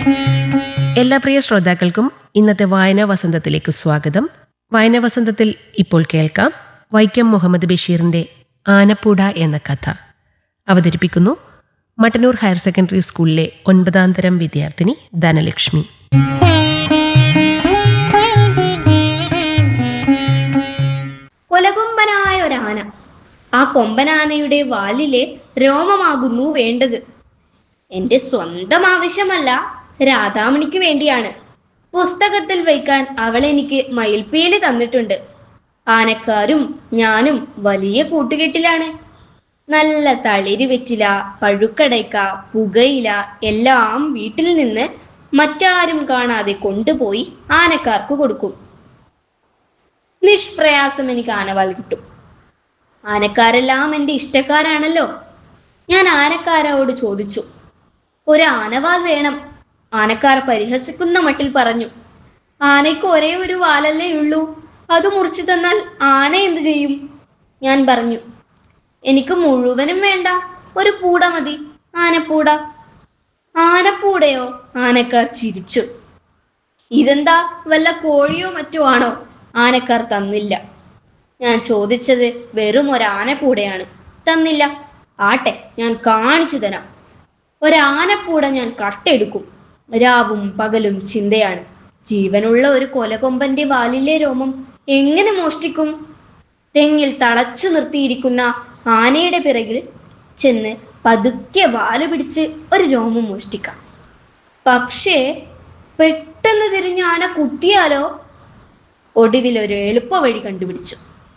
എല്ലാ പ്രിയ ശ്രോതാക്കൾക്കും ഇന്നത്തെ വായനാ വസന്തത്തിലേക്ക് സ്വാഗതം വായനാ വസന്തത്തിൽ ഇപ്പോൾ കേൾക്കാം വൈക്കം മുഹമ്മദ് ബഷീറിന്റെ ആനപ്പൂട എന്ന കഥ അവതരിപ്പിക്കുന്നു മട്ടന്നൂർ ഹയർ സെക്കൻഡറി സ്കൂളിലെ ഒൻപതാം തരം വിദ്യാർത്ഥിനി ധനലക്ഷ്മി കൊലകൊമ്പനായ ഒരാന ആ കൊമ്പനാനയുടെ വാലിലെ രോമമാകുന്നു വേണ്ടത് എന്റെ സ്വന്തം ആവശ്യമല്ല രാധാമണിക്ക് വേണ്ടിയാണ് പുസ്തകത്തിൽ വയ്ക്കാൻ അവൾ എനിക്ക് മയിൽപ്പീലി തന്നിട്ടുണ്ട് ആനക്കാരും ഞാനും വലിയ കൂട്ടുകെട്ടിലാണ് നല്ല തളിര് വെറ്റില പഴുക്കടയ്ക്ക പുകയില എല്ലാം വീട്ടിൽ നിന്ന് മറ്റാരും കാണാതെ കൊണ്ടുപോയി ആനക്കാർക്ക് കൊടുക്കും നിഷ്പ്രയാസം എനിക്ക് ആനവാൾ കിട്ടും ആനക്കാരെല്ലാം എൻ്റെ ഇഷ്ടക്കാരാണല്ലോ ഞാൻ ആനക്കാരോട് ചോദിച്ചു ഒരു ആനവാൽ വേണം ആനക്കാർ പരിഹസിക്കുന്ന മട്ടിൽ പറഞ്ഞു ആനയ്ക്ക് ഒരേ ഒരു വാലല്ലേ ഉള്ളൂ അത് മുറിച്ചു തന്നാൽ ആന എന്ത് ചെയ്യും ഞാൻ പറഞ്ഞു എനിക്ക് മുഴുവനും വേണ്ട ഒരു പൂട മതി ആനപ്പൂട ആനപ്പൂടയോ ആനക്കാർ ചിരിച്ചു ഇതെന്താ വല്ല കോഴിയോ മറ്റോ ആണോ ആനക്കാർ തന്നില്ല ഞാൻ ചോദിച്ചത് വെറും ഒരാനപ്പൂടയാണ് തന്നില്ല ആട്ടെ ഞാൻ കാണിച്ചു തരാം ഒരാനപ്പൂട ഞാൻ കട്ടെടുക്കും രാവും പകലും ചിന്തയാണ് ജീവനുള്ള ഒരു കൊലകൊമ്പന്റെ വാലിലെ രോമം എങ്ങനെ മോഷ്ടിക്കും തെങ്ങിൽ തളച്ചു നിർത്തിയിരിക്കുന്ന ആനയുടെ പിറകിൽ ചെന്ന് പതുക്കെ വാല് പിടിച്ച് ഒരു രോമം മോഷ്ടിക്കാം പക്ഷേ പെട്ടെന്ന് തിരിഞ്ഞ് ആന കുത്തിയാലോ ഒടുവിൽ ഒരു എളുപ്പ വഴി കണ്ടുപിടിച്ചു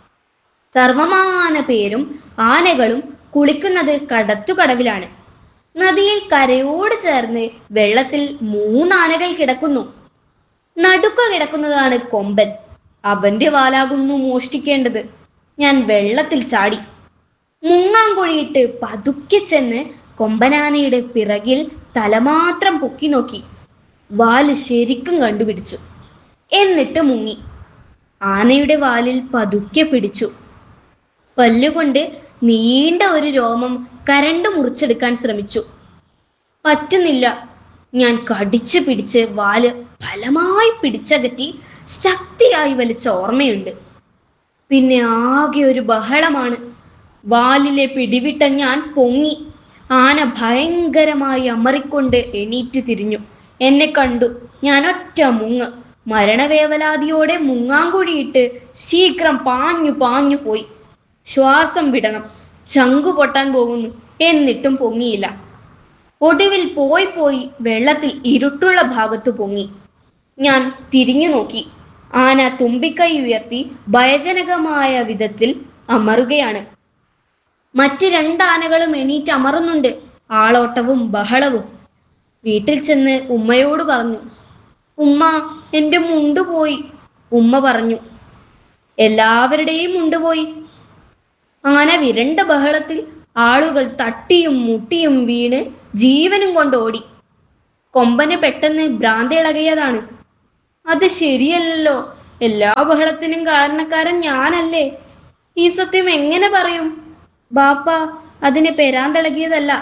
സർവമാന പേരും ആനകളും കുളിക്കുന്നത് കടത്തുകടവിലാണ് നദിയിൽ കരയോട് ചേർന്ന് വെള്ളത്തിൽ മൂന്നാനകൾ കിടക്കുന്നു നടുക്ക കിടക്കുന്നതാണ് കൊമ്പൻ അവന്റെ വാലാകുന്നു മോഷ്ടിക്കേണ്ടത് ഞാൻ വെള്ളത്തിൽ ചാടി മുങ്ങാങ്കുഴിയിട്ട് പതുക്കെ ചെന്ന് കൊമ്പനാനയുടെ പിറകിൽ തലമാത്രം പൊക്കി നോക്കി വാല് ശരിക്കും കണ്ടുപിടിച്ചു എന്നിട്ട് മുങ്ങി ആനയുടെ വാലിൽ പതുക്കെ പിടിച്ചു പല്ലുകൊണ്ട് നീണ്ട ഒരു രോമം കരണ്ട് മുറിച്ചെടുക്കാൻ ശ്രമിച്ചു പറ്റുന്നില്ല ഞാൻ കടിച്ചു പിടിച്ച് വാല് ഫലമായി പിടിച്ചകറ്റി ശക്തിയായി വലിച്ച ഓർമ്മയുണ്ട് പിന്നെ ആകെ ഒരു ബഹളമാണ് വാലിലെ പിടിവിട്ട ഞാൻ പൊങ്ങി ആന ഭയങ്കരമായി അമറിക്കൊണ്ട് എണീറ്റ് തിരിഞ്ഞു എന്നെ കണ്ടു ഞാൻ ഒറ്റ മുങ്ങ് മരണവേവലാതിയോടെ മുങ്ങാങ്കുഴിയിട്ട് ശീഘ്രം പാഞ്ഞു പാഞ്ഞു പോയി ശ്വാസം വിടണം ചങ്കു പൊട്ടാൻ പോകുന്നു എന്നിട്ടും പൊങ്ങിയില്ല ഒടുവിൽ പോയി പോയി വെള്ളത്തിൽ ഇരുട്ടുള്ള ഭാഗത്ത് പൊങ്ങി ഞാൻ തിരിഞ്ഞു നോക്കി ആന തുമ്പിക്കൈ ഉയർത്തി ഭയജനകമായ വിധത്തിൽ അമറുകയാണ് മറ്റ് രണ്ട് ആനകളും എണീറ്റ് അമറുന്നുണ്ട് ആളോട്ടവും ബഹളവും വീട്ടിൽ ചെന്ന് ഉമ്മയോട് പറഞ്ഞു ഉമ്മ എൻ്റെ മുണ്ട് പോയി ഉമ്മ പറഞ്ഞു എല്ലാവരുടെയും മുണ്ട് പോയി ആന വിരണ്ട ബഹളത്തിൽ ആളുകൾ തട്ടിയും മുട്ടിയും വീണ് ജീവനും കൊണ്ട് ഓടി കൊമ്പന് പെട്ടെന്ന് ഭ്രാന്തി ഇളകിയതാണ് അത് ശരിയല്ലല്ലോ എല്ലാ ബഹളത്തിനും കാരണക്കാരൻ ഞാനല്ലേ ഈ സത്യം എങ്ങനെ പറയും ബാപ്പ അതിന് പെരാന്തിളകിയതല്ല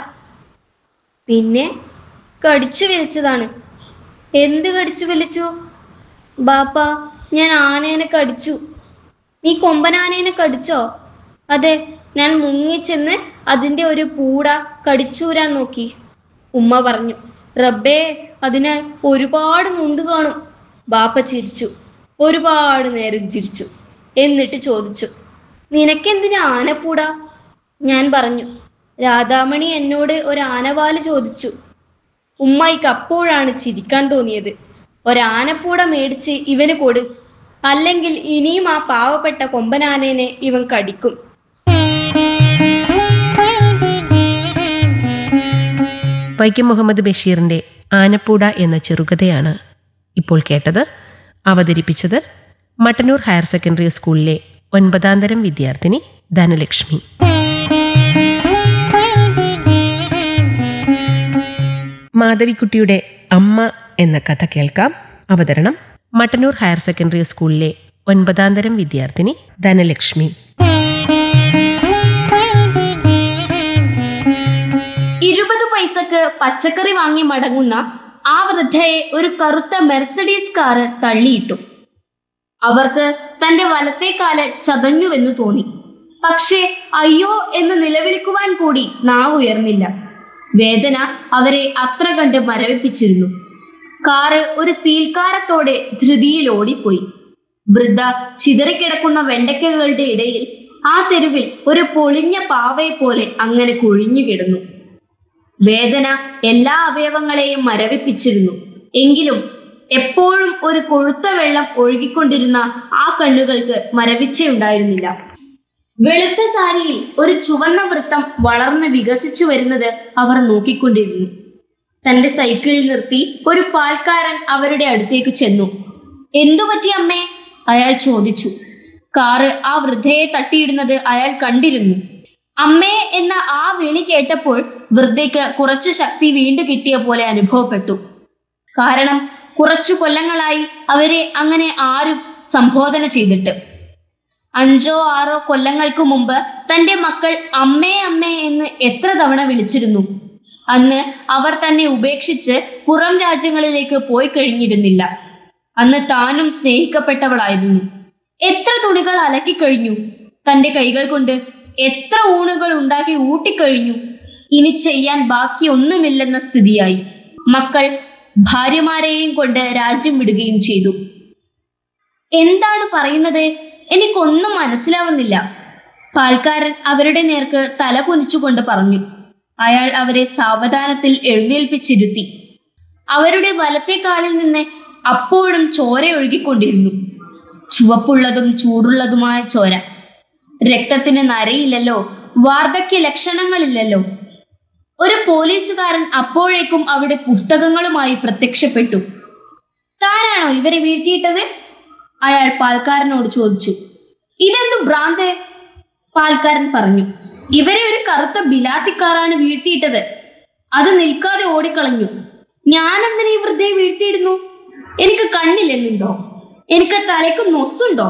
പിന്നെ കടിച്ചു വലിച്ചതാണ് എന്ത് കടിച്ചു വലിച്ചു ബാപ്പ ഞാൻ ആനേനെ കടിച്ചു നീ കൊമ്പനാനേനെ കടിച്ചോ അതെ ഞാൻ മുങ്ങിച്ചെന്ന് അതിൻ്റെ ഒരു പൂട കടിച്ചൂരാൻ നോക്കി ഉമ്മ പറഞ്ഞു റബ്ബേ അതിന് ഒരുപാട് നൊന്ത് കാണും ബാപ്പ ചിരിച്ചു ഒരുപാട് നേരം ചിരിച്ചു എന്നിട്ട് ചോദിച്ചു നിനക്കെന്തിനാ ആനപ്പൂട ഞാൻ പറഞ്ഞു രാധാമണി എന്നോട് ഒരു ആനവാല് ചോദിച്ചു ഉമ്മായിക്ക് അപ്പോഴാണ് ചിരിക്കാൻ തോന്നിയത് ഒരാനപ്പൂട മേടിച്ച് ഇവന് കൊടു അല്ലെങ്കിൽ ഇനിയും ആ പാവപ്പെട്ട കൊമ്പനാനേനെ ഇവൻ കടിക്കും വൈക്കം മുഹമ്മദ് ബഷീറിന്റെ ആനപ്പൂട എന്ന ചെറുകഥയാണ് ഇപ്പോൾ കേട്ടത് അവതരിപ്പിച്ചത് മട്ടന്നൂർ ഹയർ സെക്കൻഡറി സ്കൂളിലെ ഒൻപതാം തരം വിദ്യാർത്ഥിനി ധനലക്ഷ്മി മാധവിക്കുട്ടിയുടെ അമ്മ എന്ന കഥ കേൾക്കാം അവതരണം മട്ടന്നൂർ ഹയർ സെക്കൻഡറി സ്കൂളിലെ ഒൻപതാം തരം വിദ്യാർത്ഥിനി ധനലക്ഷ്മി ഇരുപത് പൈസക്ക് പച്ചക്കറി വാങ്ങി മടങ്ങുന്ന ആ വൃദ്ധയെ ഒരു കറുത്ത മെർസഡീസ് കാറ് തള്ളിയിട്ടു അവർക്ക് തന്റെ വലത്തെ കാല് ചതഞ്ഞുവെന്ന് തോന്നി പക്ഷേ അയ്യോ എന്ന് നിലവിളിക്കുവാൻ കൂടി നാവ് ഉയർന്നില്ല വേദന അവരെ അത്ര കണ്ട് മരവിപ്പിച്ചിരുന്നു കാറ് ഒരു സീൽക്കാരത്തോടെ ധൃതിയിൽ ഓടിപ്പോയി വൃദ്ധ ചിതറിക്കിടക്കുന്ന വെണ്ടയ്ക്കകളുടെ ഇടയിൽ ആ തെരുവിൽ ഒരു പൊളിഞ്ഞ പാവയെ പോലെ അങ്ങനെ കുഴിഞ്ഞു കിടന്നു വേദന എല്ലാ അവയവങ്ങളെയും മരവിപ്പിച്ചിരുന്നു എങ്കിലും എപ്പോഴും ഒരു കൊഴുത്ത വെള്ളം ഒഴുകിക്കൊണ്ടിരുന്ന ആ കണ്ണുകൾക്ക് മരവിച്ചയുണ്ടായിരുന്നില്ല വെളുത്ത സാരിയിൽ ഒരു ചുവന്ന വൃത്തം വളർന്ന് വികസിച്ചു വരുന്നത് അവർ നോക്കിക്കൊണ്ടിരുന്നു തന്റെ സൈക്കിളിൽ നിർത്തി ഒരു പാൽക്കാരൻ അവരുടെ അടുത്തേക്ക് ചെന്നു എന്തു പറ്റി അമ്മേ അയാൾ ചോദിച്ചു കാറ് ആ വൃദ്ധയെ തട്ടിയിടുന്നത് അയാൾ കണ്ടിരുന്നു അമ്മേ എന്ന ആ വിളി കേട്ടപ്പോൾ വൃദ്ധയ്ക്ക് കുറച്ച് ശക്തി വീണ്ടു കിട്ടിയ പോലെ അനുഭവപ്പെട്ടു കാരണം കുറച്ചു കൊല്ലങ്ങളായി അവരെ അങ്ങനെ ആരും സംബോധന ചെയ്തിട്ട് അഞ്ചോ ആറോ കൊല്ലങ്ങൾക്ക് മുമ്പ് തന്റെ മക്കൾ അമ്മേ അമ്മേ എന്ന് എത്ര തവണ വിളിച്ചിരുന്നു അന്ന് അവർ തന്നെ ഉപേക്ഷിച്ച് പുറം രാജ്യങ്ങളിലേക്ക് പോയി കഴിഞ്ഞിരുന്നില്ല അന്ന് താനും സ്നേഹിക്കപ്പെട്ടവളായിരുന്നു എത്ര തുണികൾ അലക്കിക്കഴിഞ്ഞു തന്റെ കൈകൾ കൊണ്ട് എത്ര ഊണുകൾ ഉണ്ടാക്കി ഊട്ടിക്കഴിഞ്ഞു ഇനി ചെയ്യാൻ ബാക്കിയൊന്നുമില്ലെന്ന സ്ഥിതിയായി മക്കൾ ഭാര്യമാരെയും കൊണ്ട് രാജ്യം വിടുകയും ചെയ്തു എന്താണ് പറയുന്നത് എനിക്കൊന്നും മനസ്സിലാവുന്നില്ല പാൽക്കാരൻ അവരുടെ നേർക്ക് തല കുനിച്ചുകൊണ്ട് പറഞ്ഞു അയാൾ അവരെ സാവധാനത്തിൽ എഴുന്നേൽപ്പിച്ചിരുത്തി അവരുടെ വലത്തെ കാലിൽ നിന്ന് അപ്പോഴും ചോര ഒഴുകിക്കൊണ്ടിരുന്നു ചുവപ്പുള്ളതും ചൂടുള്ളതുമായ ചോര രക്തത്തിന് നരയില്ലല്ലോ വാർദ്ധക്യ ലക്ഷണങ്ങളില്ലല്ലോ ഒരു പോലീസുകാരൻ അപ്പോഴേക്കും അവിടെ പുസ്തകങ്ങളുമായി പ്രത്യക്ഷപ്പെട്ടു താനാണോ ഇവരെ വീഴ്ത്തിയിട്ടത് അയാൾ പാൽക്കാരനോട് ചോദിച്ചു ഇതെന്തു ഭ്രാന്ത് പാൽക്കാരൻ പറഞ്ഞു ഇവരെ ഒരു കറുത്ത ബിലാത്തിക്കാറാണ് വീഴ്ത്തിയിട്ടത് അത് നിൽക്കാതെ ഓടിക്കളഞ്ഞു ഞാനെന്തിനീ വൃദ്ധയെ വീഴ്ത്തിയിടുന്നു എനിക്ക് കണ്ണില്ലെന്നുണ്ടോ എനിക്ക് തലയ്ക്ക് നൊസ്സുണ്ടോ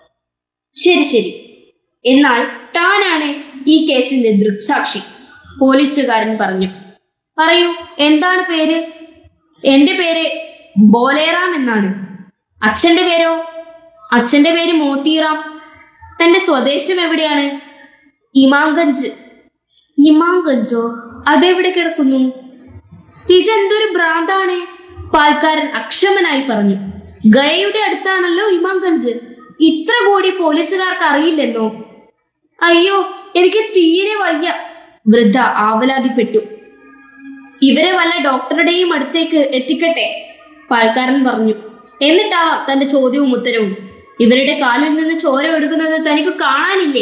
ശരി ശരി എന്നാൽ താനാണ് ഈ കേസിന്റെ ദൃക്സാക്ഷി പോലീസുകാരൻ പറഞ്ഞു പറയൂ എന്താണ് പേര് എന്റെ പേര് ബോലേറാം എന്നാണ് അച്ഛന്റെ പേരോ അച്ഛന്റെ പേര് മോത്തിറാം തന്റെ സ്വദേശം എവിടെയാണ് ഇമാംഗഞ്ച് ഇമാംഗഞ്ചോ അതെവിടെ കിടക്കുന്നു ഇതെന്തൊരു ഭ്രാന്താണ് പാൽക്കാരൻ അക്ഷമനായി പറഞ്ഞു ഗയയുടെ അടുത്താണല്ലോ ഇമാംഗഞ്ച് ഇത്ര കൂടി പോലീസുകാർക്ക് അറിയില്ലെന്നോ അയ്യോ എനിക്ക് തീരെ വയ്യ വൃദ്ധ ആവലാതിപ്പെട്ടു ഇവരെ വല്ല ഡോക്ടറുടെയും അടുത്തേക്ക് എത്തിക്കട്ടെ പാൽക്കാരൻ പറഞ്ഞു എന്നിട്ടാ തന്റെ ചോദ്യവും ഉത്തരവും ഇവരുടെ കാലിൽ നിന്ന് ചോര ഒഴുകുന്നത് തനിക്ക് കാണാനില്ലേ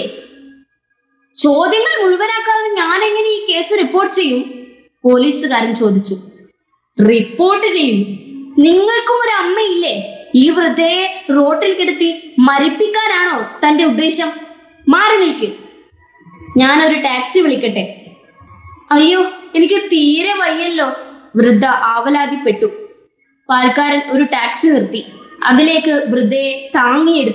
ചോദ്യങ്ങൾ മുഴുവനാക്കാതെ ഞാൻ എങ്ങനെ ഈ കേസ് റിപ്പോർട്ട് ചെയ്യും പോലീസുകാരൻ ചോദിച്ചു റിപ്പോർട്ട് ചെയ്യും നിങ്ങൾക്കും ഒരു അമ്മയില്ലേ ഈ വൃദ്ധയെ റോട്ടിൽ കിടത്തി മരിപ്പിക്കാനാണോ തന്റെ ഉദ്ദേശം മാറി നിൽക്ക് ഞാനൊരു ടാക്സി വിളിക്കട്ടെ അയ്യോ എനിക്ക് തീരെ വയ്യല്ലോ വൃദ്ധ ആവലാതിപ്പെട്ടു പാൽക്കാരൻ ഒരു ടാക്സി നിർത്തി അതിലേക്ക് വൃദ്ധയെ താങ്ങിയെടുത്തു